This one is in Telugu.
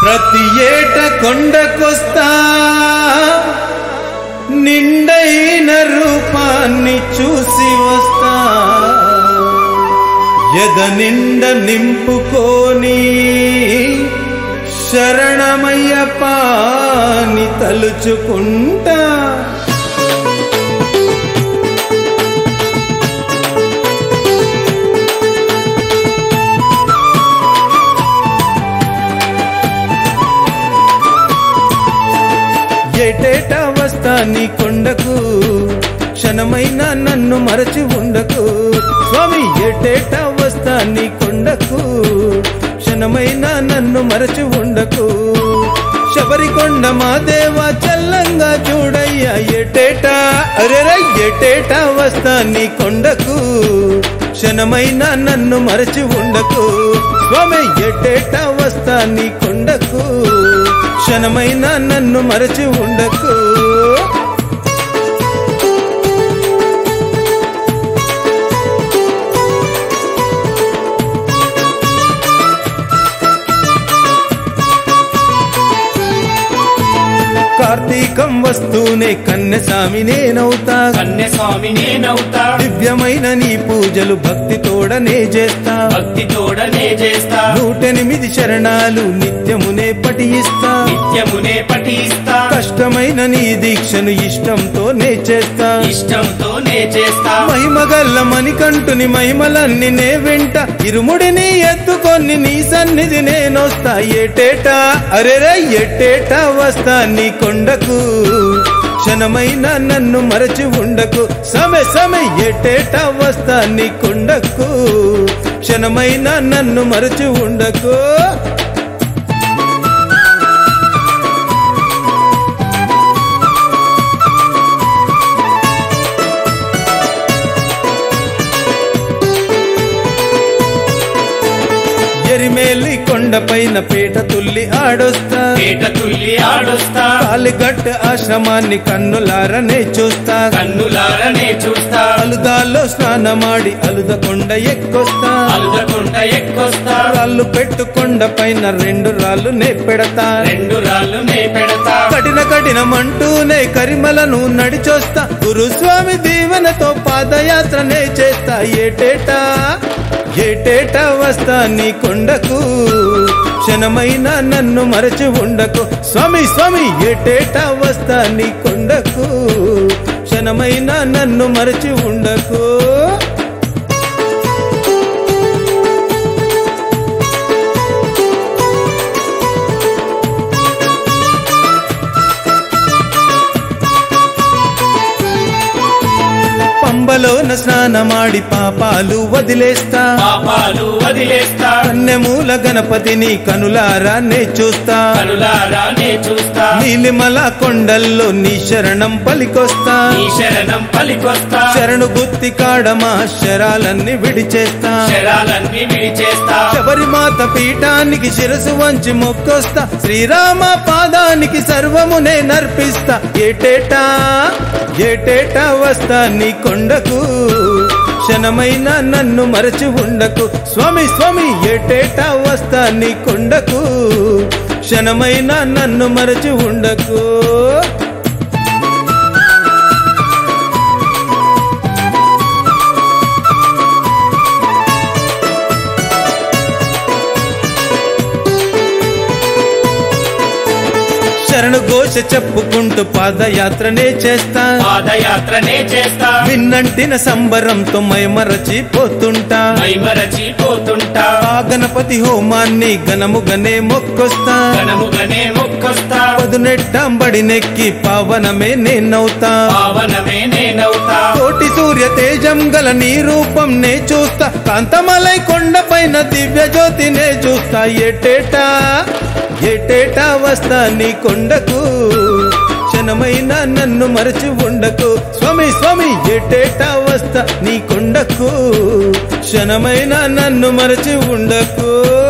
ప్రతి ఏట కొండకొస్తా నిండైన రూపాన్ని చూసి వస్తా ఎద నిండ నింపుకొని శరణమయ్యపాని తలుచుకుంటా ఏటేటా వస్తా నీ కొండకు క్షణమైన నన్ను మరచి ఉండకు స్వామి ఏటేటా వస్తా నీ కొండకు క్షణమైన నన్ను మరచి ఉండకు శబరికొండ మా దేవా చల్లంగా చూడయ్యా ఏటేటా అరెరా ఏటేటా వస్తా నీ కొండకు క్షణమైన నన్ను మరచి ఉండకు స్వామి ఎటేటా వస్తా నీ కొండకు క్షణమైన నన్ను మరచి ఉండకు కార్తీకం వస్తూనే కన్నెసామి నేనవుతా కన్య స్వామి నేనవుతా దివ్యమైన నీ పూజలు భక్తితోడనే చేస్తా భక్తి తోడనే చేస్తా నూటెనిమిది శరణాలు నిత్యమునే పఠిస్తా నిత్యమునే పఠిస్తా కష్టమైన నీ దీక్షను ఇష్టంతోనే చేస్తా ఇష్టంతోనే చేస్తా మహిమగల్ల మణికంటుని మహిమలన్నీ నే వెంట ఇరుముడిని ఎత్తుకొని నీ సన్నిధి నేనొస్తా ఏటేటా అరెరే ఎట్టేటా వస్తా నీ కొండకు క్షణమైన నన్ను మరచి ఉండకు సమె సమె ఎట్టేటా వస్తా నీ కొండకు క్షణమైన నన్ను మరచి ఉండకు ఎరిమేలి కొండపైన పీట తుల్లి ఆడొస్తా పేట తుల్లి ఆడొస్తా కాలిగట్ట ఆశ్రమాన్ని కన్నులారనే చూస్తా కన్నులారనే చూస్తా అలుదాల్లో స్నానమాడి అలుద కొండ ఎక్కొస్తా అల్దకుండ ఎక్కుస్తా రాళ్ళు పెట్టు కొండ పైన రెండు రాళ్ళు నే పెడతా రెండు రాళ్ళు నే పెడతా కఠిన కఠినమంటూనే కరిమలను నడిచొస్తా గురుస్వామి దీవెనతో పాదయాత్రనే చేస్తా ఏటేటా ఏటేటా వస్తా నీ కొండకు క్షణమైన నన్ను మరచి ఉండకు స్వామి స్వామి ఏటేటా వస్తా నీ కొండకు క్షణమైన నన్ను మరచి ఉండకు పంబలోన స్నానమాడి పాపాలు వదిలేస్తా పాపాలు వదిలేస్తా కన్నెమూల గణపతిని కనులారా నే చూస్తా కనులారా నే చూస్తా నీలిమల కొండల్లో నీ శరణం పలికొస్తా నీ శరణం పలికొస్తా శరణు గుత్తి కాడమా శరాలన్నీ విడిచేస్తా శరాలన్నీ విడిచేస్తా శబరిమాత పీఠానికి శిరసు వంచి మొక్కొస్తా శ్రీరామ పాదానికి సర్వమునే నర్పిస్తా ఏటేటా ఏటేటా వస్తా నీ కొండకు క్షణమైన నన్ను మరచి ఉండకు స్వామి స్వామి ఏటేటా వస్తా నీ కొండకు క్షణమైన నన్ను మరచి ఉండకు శరణు ఘోష చెప్పుకుంటూ పాదయాత్రనే చేస్తా పాదయాత్రనే చేస్తా విన్నంటిన సంబరంతో మైమరచి పోతుంటా మైమరచి పోతుంటా ఆ గణపతి హోమాన్ని ఘనముగనే మొక్కొస్తా ఘనముగనే మొక్కొస్తా పదునెట్టాంబడి నెక్కి పావనమే నేనవుతా పావనమే నేనవుతా కోటి సూర్య తేజం గల నీ రూపం నే చూస్తా కాంతమలై కొండపైన దివ్య జ్యోతినే చూస్తా ఎటేటా ఎటేటా వస్తా నీ కొండకు క్షణమైన నన్ను మరచి ఉండకు స్వామి స్వామి ఎటేటా వస్తా నీ కొండకు క్షణమైన నన్ను మరచి ఉండకు